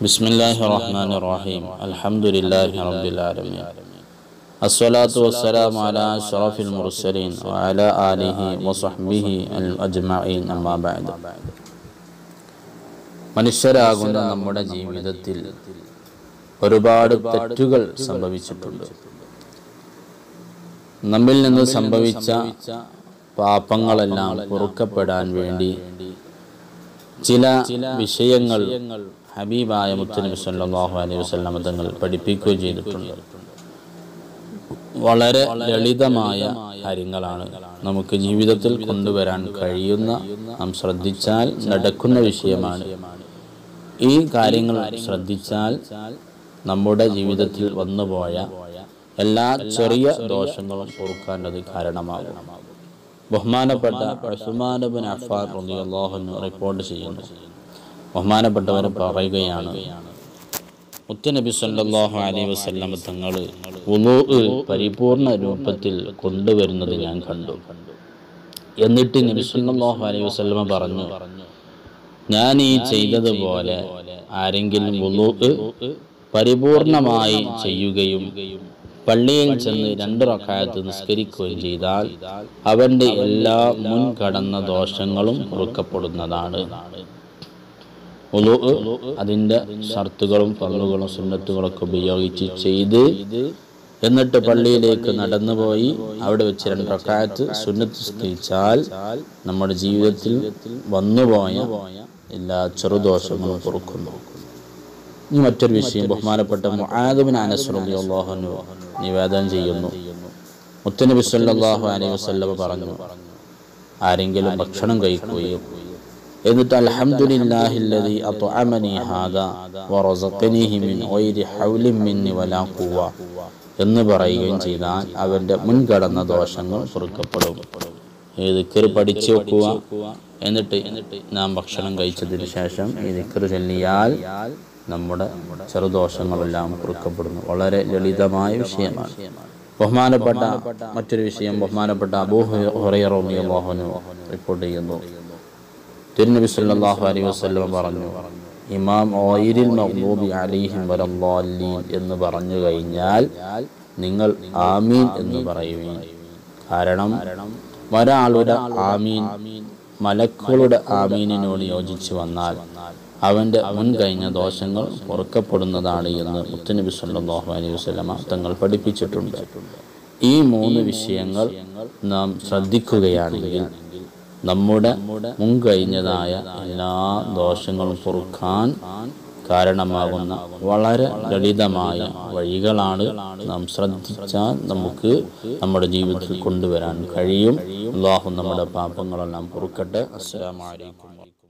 بسم الله الرحمن الرحيم الحمد لله رب العالمين الصلاة والسلام على أشرف المرسلين وعلى آله وصحبه أجمعين أما بعد മനുഷ്യരാകുന്ന നമ്മുടെ ജീവിതത്തിൽ ഒരുപാട് തെറ്റുകൾ സംഭവിച്ചിട്ടുണ്ട് നമ്മിൽ നിന്ന് സംഭവിച്ച പാപങ്ങളെല്ലാം പൊറുക്കപ്പെടാൻ വേണ്ടി ചില വിഷയങ്ങൾ ഹബീബായ മുത്തനബി സല്ലല്ലാഹു അലൈഹി വസല്ലം തങ്ങൾ പഠിപ്പിക്കുകയും ചെയ്തിട്ടുണ്ട് വളരെ ലളിതമായ കാര്യങ്ങളാണ് നമുക്ക് ജീവിതത്തിൽ കൊണ്ടുവരാൻ കഴിയുന്ന നാം ശ്രദ്ധിച്ചാൽ നടക്കുന്ന വിഷയമാണ് ഈ കാര്യങ്ങൾ ശ്രദ്ധിച്ചാൽ നമ്മുടെ ജീവിതത്തിൽ വന്നുപോയ എല്ലാ ചെറിയ ദോഷങ്ങളും പൊറുക്കാൻ അത് കാരണമാകും ബഹുമാനപ്പെട്ട ഉസ്മാനബിൻ അഫാർ റളിയല്ലാഹു അൻഹു റിപ്പോർട്ട് ചെയ്യുന്നു ബഹുമാനപ്പെട്ടവർ പറയുകയാണ് മുത്തനബി സല്ലല്ലാഹു അലൈഹി വസല്ലം തങ്ങൾ വുളൂ പരിപൂർണ രൂപത്തിൽ കൊണ്ടുവരുന്നത് ഞാൻ കണ്ടു എന്നിട്ട് നബി സല്ലല്ലാഹു അലൈഹി വസല്ലം പറഞ്ഞു ഞാൻ ഈ ചെയ്തതുപോലെ ആരെങ്കിലും വുളൂ പരിപൂർണമായി ചെയ്യുകയും പള്ളിയിൽ ചെന്ന് രണ്ട് റക്കായത്ത് നിസ്കരിക്കുകയും ചെയ്താൽ അവന്റെ എല്ലാ മുൻകടന്ന ദോഷങ്ങളും പൊറുക്കപ്പെടുന്നതാണ് ഉളു അതിൻ്റെ ഷർത്തുകളും പള്ളുകളും സുന്നത്തുകളൊക്കെ ഉപയോഗിച്ച് ചെയ്ത് എന്നിട്ട് പള്ളിയിലേക്ക് നടന്നുപോയി അവിടെ വെച്ച് രണ്ട് റക്കായത്ത് സുന്നത്ത് സ്കരിച്ചാൽ നമ്മുടെ ജീവിതത്തിൽ വന്നുപോയ എല്ലാ ചെറുദോഷങ്ങളും പൊറുക്കുന്നു ഇനി മറ്റൊരു വിഷയം ബഹുമാനപ്പെട്ട മുആദുബിൻ അനസ് റളിയല്ലാഹു അൻഹു നിവേദനം ചെയ്യുന്നു മുത്തനബി സല്ലല്ലാഹു അലൈഹി വസല്ലം പറഞ്ഞു ആരെങ്കിലും ഭക്ഷണം കഴിക്കുകയും എന്നിട്ട് അൽഹംദുലില്ലാഹില്ലദി അത്അമനി ഹാദാ വറസഖനിഹി മിൻ ഗൈരി ഹൗലിൻ മിന്നി വലാ ഖുവ എന്ന് പറയുകയും ചെയ്താൽ അവന്റെ മുൻകടന്ന ദോഷങ്ങൾ പൊറുക്കപ്പെടും ഈ ദിക്കർ പഠിച്ചു വെക്കുക എന്നിട്ട് നാം ഭക്ഷണം കഴിച്ചതിന് ശേഷം ഈ ദിക്കർ ചൊല്ലിയാൽ നമ്മുടെ ചെറുദോഷങ്ങളെല്ലാം പൊറുക്കപ്പെടുന്നു വളരെ ലളിതമായ വിഷയമാണ് ബഹുമാനപ്പെട്ട മറ്റൊരു വിഷയം ബഹുമാനപ്പെട്ട അബൂ ഹുറൈറ റളിയല്ലാഹു അൻഹു റിപ്പോർട്ട് ചെയ്യുന്നു തിരുനബി സല്ലല്ലാഹു അലൈഹി വസല്ലം പറഞ്ഞു ഇമാം ഓയിരിൽ മഗ്ലൂബി അലൈഹിം വലല്ലാലീൻ എന്ന് പറഞ്ഞു കഴിഞ്ഞാൽ നിങ്ങൾ ആമീൻ എന്ന് പറയുവീൻ കാരണം ഒരാളുടെ ആമീൻ മലക്കുകളുടെ ആമീനിനോട് യോജിച്ചു വന്നാൽ അവൻ്റെ മുൻ കഴിഞ്ഞ ദോഷങ്ങൾ പൊറുക്കപ്പെടുന്നതാണ് എന്ന് മുത്തനബി സല്ലല്ലാഹു അലൈഹി വസല്ലമ തങ്ങൾ പഠിപ്പിച്ചിട്ടുണ്ട് ഈ മൂന്ന് വിഷയങ്ങൾ നാം ശ്രദ്ധിക്കുകയാണെങ്കിൽ നമ്മുടെ മുൻകഴിഞ്ഞതായ എല്ലാ ദോഷങ്ങളും പൊറുക്കാൻ കാരണമാകുന്ന വളരെ ലളിതമായ വഴികളാണ് നാം ശ്രദ്ധിച്ചാൽ നമുക്ക് നമ്മുടെ ജീവിതത്തിൽ കൊണ്ടുവരാൻ കഴിയും അള്ളാഹു നമ്മുടെ പാപങ്ങളെല്ലാം പൊറുക്കട്ടെ അസ്സലാമു അലൈക്കും